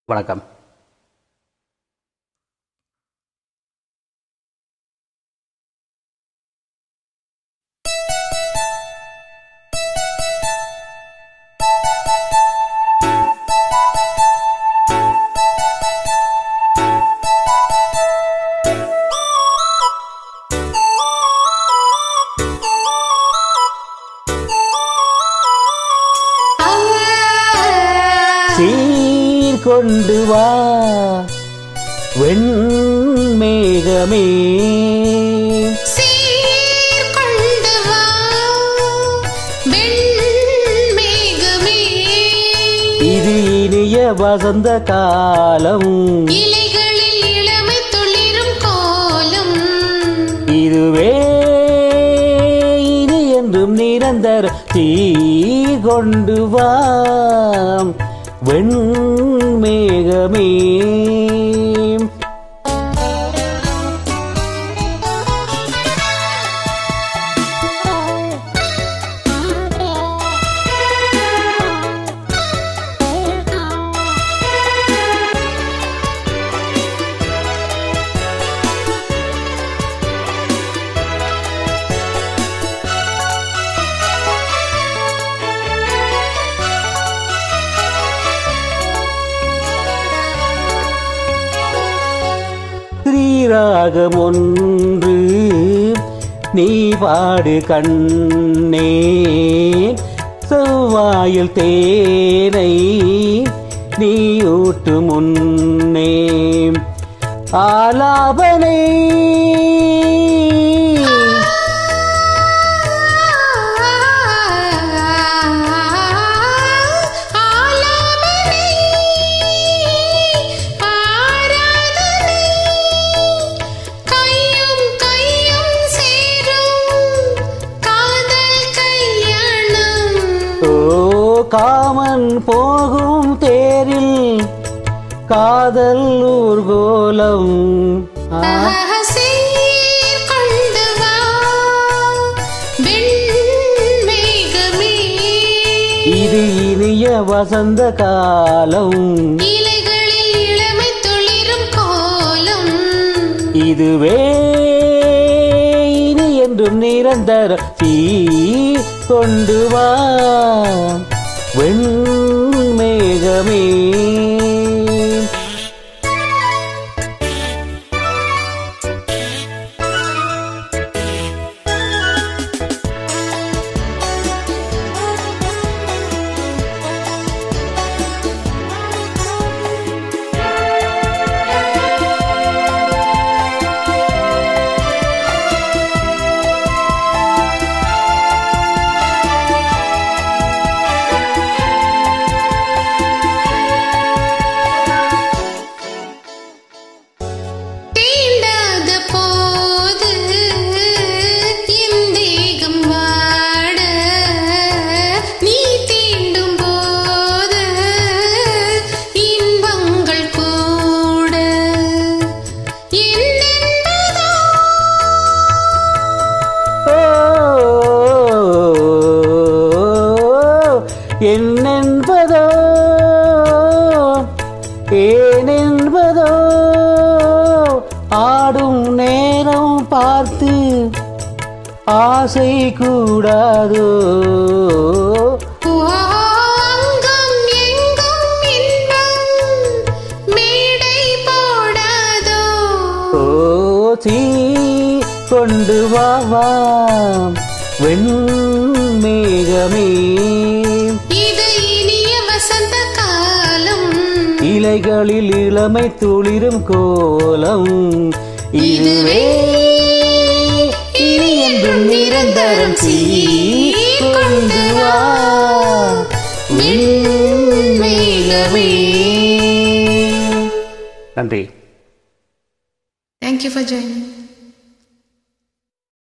வணக்கம் சீர் கொண்டு வா வெண்மேகமே சீர்கொண்டு வா வெண்மேகமே இது இனிய வசந்த காலம் இலைகளில் இளமை துளிரும் கோலம் இதுவே இது என்றும் நிரந்தர தீ கொண்டு வா வெண்மேகமே ஸ்ரீராகம் ஒன்று நீ பாடு கண்ணே செவ்வாயில் தேனை நீ ஊட்டு முன்னே ஆலாபனை ஆலாபனை ஆராதனை கையும் கையும் சேரும் காதல் கல்யாணம் ஓ காமன் போகும் தேரில் காதல் ஊர்கோலம் ஆ சீர்கொண்டு வா வெண்மேகமே இது இனிய வசந்த காலம் இலைகளில் இளமை துளிரும் கோலம் இதுவே இனி என்றும் நிரந்தர தீ கொண்டு வா வெண்மேகமே தீண்டாத போது என் தேகம் வாட நீ தீண்டும் போது இன்பங்கள் கூட என்னென்பதோ என்னென்பதோ ஏனென்பதோ ஆடும் நேரம் பார்த்து ஆசை கூடாதோ அங்கும் எங்கும் இன்பம் மேடை போடாதோ ஓ தீ கொண்டு வா வா வெண்மேகமே இது இனிய வசந்த காலம் இலைகளில் இளமை துளிரும் கோலம் இதுவே இனி என்றும் நிரந்தரம் தீ கொண்டு வா வெண்மேகமே நன்றி Thank you for joining.